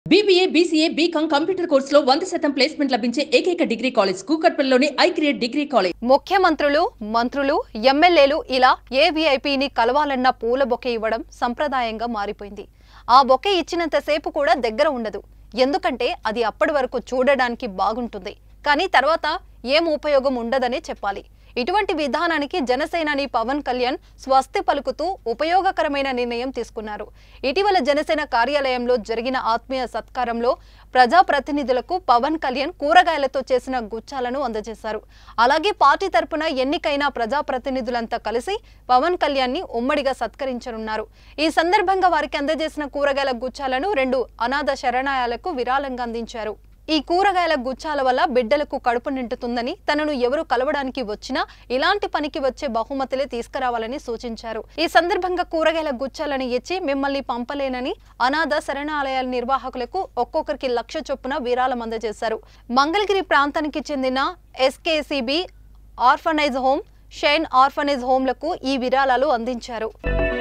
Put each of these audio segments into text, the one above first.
BBA BCA BCom computer కోర్సులో వంద శాతం ప్లేస్మెంట్ లభించే ఏకైక డిగ్రీ కాలేజ్ కూకట్పల్లిలోని ఐ క్రియేట్ డిగ్రీ కాలేజ్ ముఖ్యమంత్రులు మంత్రులు ఎమ్మెల్యేలు ఇలా ఏ వీఐపీని కలవాలన్న పూల బొకే ఇవ్వడం సంప్రదాయంగా మారిపోయింది ఆ బొకే ఇచ్చినంతసేపు కూడా దగ్గర ఉండదు ఎందుకంటే అది అప్పటి వరకు చూడడానికి బాగుంటుంది కానీ తర్వాత ఏం ఉపయోగం ఉండదనే చెప్పాలి ఇటువంటి విధానానికి జనసేనాని పవన్ కళ్యాణ్ స్వస్తి పలుకుతూ ఉపయోగకరమైన నిర్ణయం తీసుకున్నారు ఇటీవల జనసేన కార్యాలయంలో జరిగిన ఆత్మీయ సత్కారంలో ప్రజాప్రతినిధులకు పవన్ కళ్యాణ్ కూరగాయలతో చేసిన గుచ్చాలను అందజేశారు అలాగే పార్టీ తరపున ఎన్నికైన ప్రజాప్రతినిధులంతా కలిసి పవన్ కళ్యాణ్ ని ఉమ్మడిగా సత్కరించనున్నారు ఈ సందర్భంగా వారికి అందజేసిన కూరగాయల గుచ్చాలను రెండు అనాథ శరణాలయాలకు విరాళంగా అందించారు ఈ కూరగాయల గుచ్చాల వల్ల బిడ్డలకు కడుపు నిండుతుందని తనను ఎవరు కలవడానికి వచ్చినా ఇలాంటి పనికి వచ్చే బహుమతులే తీసుకురావాలని సూచించారు ఈ సందర్భంగా కూరగాయల గుచ్చాలను ఇచ్చి మిమ్మల్ని పంపలేనని అనాథ శరణాలయాల నిర్వాహకులకు ఒక్కొక్కరికి లక్ష చొప్పున విరాళం అందజేశారు మంగళగిరి ప్రాంతానికి చెందిన SKCB orphanage home shine orphanage హోమ్లకు ఈ విరాళాలు అందించారు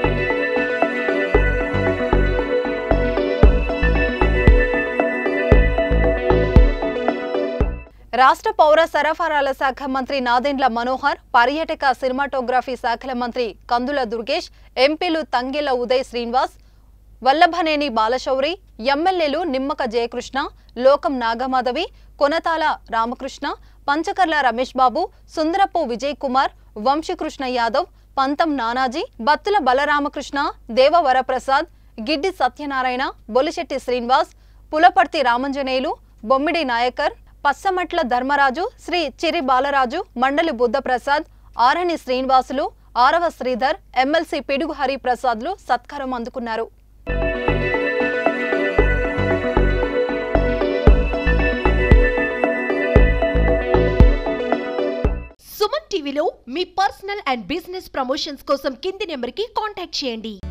రాష్ట్ర పౌర సరఫరాల శాఖ మంత్రి నాదెండ్ల మనోహర్ పర్యాటక సినిమాటోగ్రఫీ శాఖల మంత్రి కందుల దుర్గేష్ ఎంపీలు తంగెల ఉదయ్ శ్రీనివాస్ వల్లభనేని బాలశౌరి ఎమ్మెల్యేలు నిమ్మక జయకృష్ణ లోకం నాగమాధవి కొనతాల రామకృష్ణ పంచకర్ల రమేష్ బాబు సుందరపు విజయ్ కుమార్ వంశీకృష్ణ యాదవ్ పంతం నానాజీ బత్తుల బలరామకృష్ణ దేవవరప్రసాద్ గిడ్డి సత్యనారాయణ బొలిశెట్టి శ్రీనివాస్ పులపర్తి రామంజనేయులు బొమ్మిడి నాయకర్ పచ్చమట్ల ధర్మరాజు శ్రీ చిరి బాలరాజు మండలి బుద్ధప్రసాద్ ఆరణి శ్రీనివాసులు ఆరవ శ్రీధర్ ఎమ్మెల్సీ పిడుగు హరిప్రసాద్లు సత్కారం అందుకున్నారు సుమన్ టీవీలో మీ పర్సనల్ అండ్ బిజినెస్ ప్రమోషన్స్ కోసం కింది నెంబర్కి కాంటాక్ట్ చేయండి